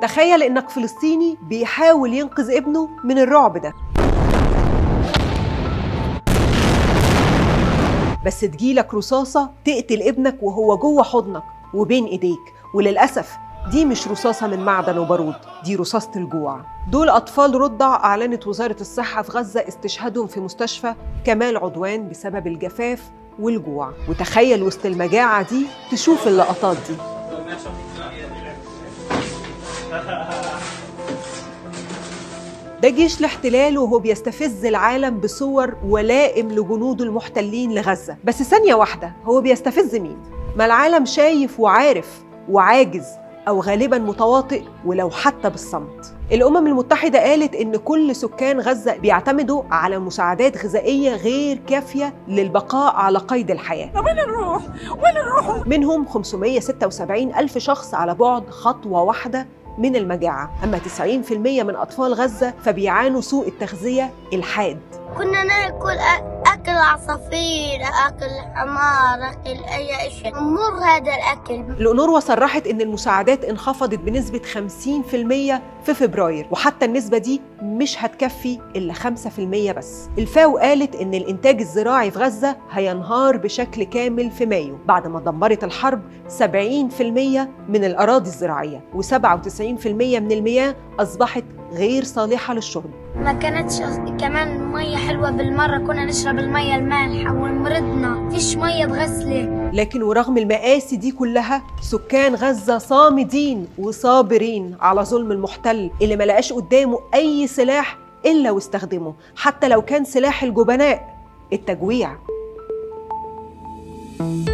تخيل إنك فلسطيني بيحاول ينقذ ابنه من الرعب ده بس تجيلك رصاصة تقتل ابنك وهو جوه حضنك وبين إيديك وللأسف دي مش رصاصة من معدن وبارود دي رصاصة الجوع دول أطفال رضع أعلنت وزارة الصحة في غزة استشهادهم في مستشفى كمال عدوان بسبب الجفاف والجوع وتخيل وسط المجاعة دي تشوف اللقطات دي ده جيش الاحتلال وهو بيستفز العالم بصور ولائم لجنوده المحتلين لغزة بس ثانية واحدة هو بيستفز مين؟ ما العالم شايف وعارف وعاجز أو غالبا متواطئ ولو حتى بالصمت الأمم المتحدة قالت إن كل سكان غزة بيعتمدوا على مساعدات غذائية غير كافية للبقاء على قيد الحياة وين نروح؟ وين نروح؟ منهم 576 ألف شخص على بعد خطوة واحدة من المجاعة أما 90% من أطفال غزة فبيعانوا سوء التغذية الحاد كنا ناكل أ- أكل عصافير أكل حمار أكل أي شيء مر هذا الأكل الأونروا صرحت إن المساعدات انخفضت بنسبة 50% في فبراير وحتى النسبة دي مش هتكفي إلا 5% بس الفاو قالت إن الإنتاج الزراعي في غزة هينهار بشكل كامل في مايو بعد ما دمرت الحرب 70% من الأراضي الزراعية و97% من المياه أصبحت غير صالحة للشرب ما كانتش أص- كمان مية حلوة بالمرة كنا نشرب المية المالحة ومرضنا فيش مية بغسلة لكن ورغم المآسي دي كلها سكان غزة صامدين وصابرين على ظلم المحتل اللي ما لقاش قدامه أي سلاح إلا واستخدمه حتى لو كان سلاح الجبناء التجويع